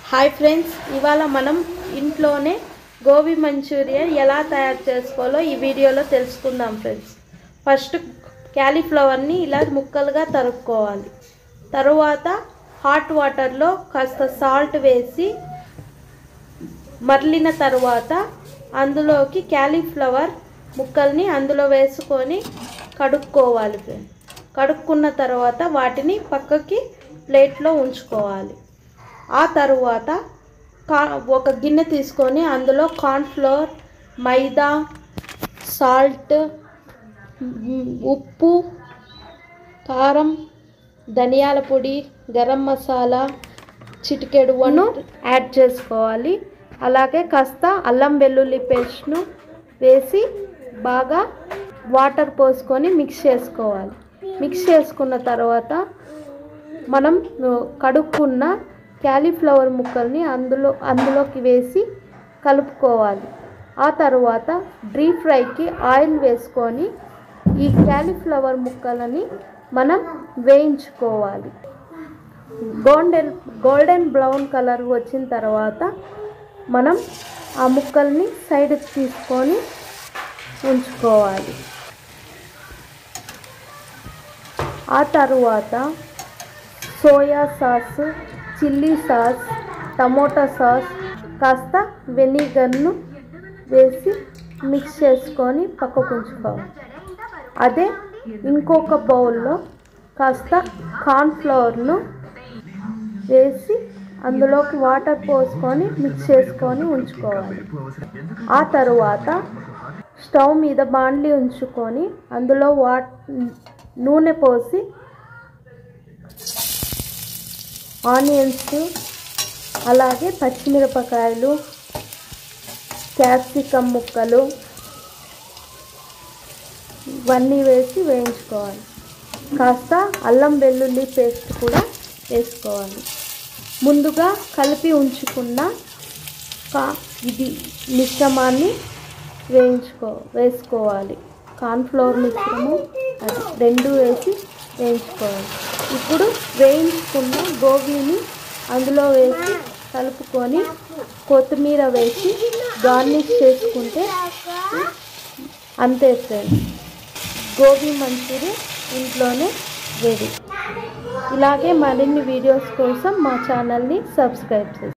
hi friends ఇవాళ మనం ఇంట్లోనే గోబీ మంచూరియన్ ఎలా తయారు చేసుకోవాలో ఈ వీడియోలో తెలుసుకుందాం ఫ్రెండ్స్ ఫస్ట్ క్యాలీఫ్లవర్ని ఇలా ముక్కలుగా తరుక్కోవాలి తరువాత హాట్ వాటర్లో కాస్త సాల్ట్ వేసి మరలిన తర్వాత అందులోకి క్యాలీఫ్లవర్ ముక్కల్ని అందులో వేసుకొని కడుక్కోవాలి ఫ్రెండ్స్ కడుక్కున్న తర్వాత వాటిని పక్కకి ప్లేట్లో ఉంచుకోవాలి ఆ తరువాత కా ఒక గిన్నె తీసుకొని అందులో కార్న్ఫ్లోర్ మైదా సాల్ట్ మ్, ఉప్పు కారం ధనియాల పొడి గరం మసాలా చిటికెడు వను యాడ్ చేసుకోవాలి అలాగే కాస్త అల్లం వెల్లుల్లి పేస్ట్ను వేసి బాగా వాటర్ పోసుకొని మిక్స్ చేసుకోవాలి మిక్స్ చేసుకున్న తర్వాత మనం ఆ, కడుక్కున్న క్యాలీఫ్లవర్ ముక్కల్ని అందులో అందులోకి వేసి కలుపుకోవాలి ఆ తర్వాత డీప్ ఫ్రైకి ఆయిల్ వేసుకొని ఈ క్యాలీఫ్లవర్ ముక్కలని మనం వేయించుకోవాలి గోల్డెన్ గోల్డెన్ బ్రౌన్ కలర్ వచ్చిన తర్వాత మనం ఆ ముక్కల్ని సైడ్కి తీసుకొని ఉంచుకోవాలి ఆ తరువాత soya sauce chilli sauce tomato sauce కాస్త వెనిగర్ను వేసి మిక్స్ చేసుకొని పక్కకు ఉంచుకోవాలి అదే ఇంకొక బౌల్లో కాస్త కార్న్ఫ్లవర్ను వేసి అందులోకి వాటర్ పోసుకొని మిక్స్ చేసుకొని ఉంచుకోవాలి ఆ తరువాత స్టవ్ మీద బాండ్లీ ఉంచుకొని అందులో వాట్ నూనె పోసి ఆనియన్స్ అలాగే పచ్చిమిరపకాయలు క్యాప్సికమ్ ముక్కలు ఇవన్నీ వేసి వేయించుకోవాలి కాస్త అల్లం వెల్లుల్లి పేస్ట్ కూడా వేసుకోవాలి ముందుగా కలిపి ఉంచుకున్న కా ఇది మిశ్రమాన్ని వేయించుకో వేసుకోవాలి కార్న్ఫ్లవర్ మిశ్రమం అది రెండు వేసి వేయించుకోవాలి ఇప్పుడు వేయించుకున్న గోబీని అందులో వేసి కలుపుకొని కొత్తిమీర వేసి గార్నిష్ చేసుకుంటే అంతే ఫ్రెండ్స్ గోబీ మంచూరియా ఇంట్లోనే రెడీ ఇలాగే మరిన్ని వీడియోస్ కోసం మా ఛానల్ని సబ్స్క్రైబ్ చేయండి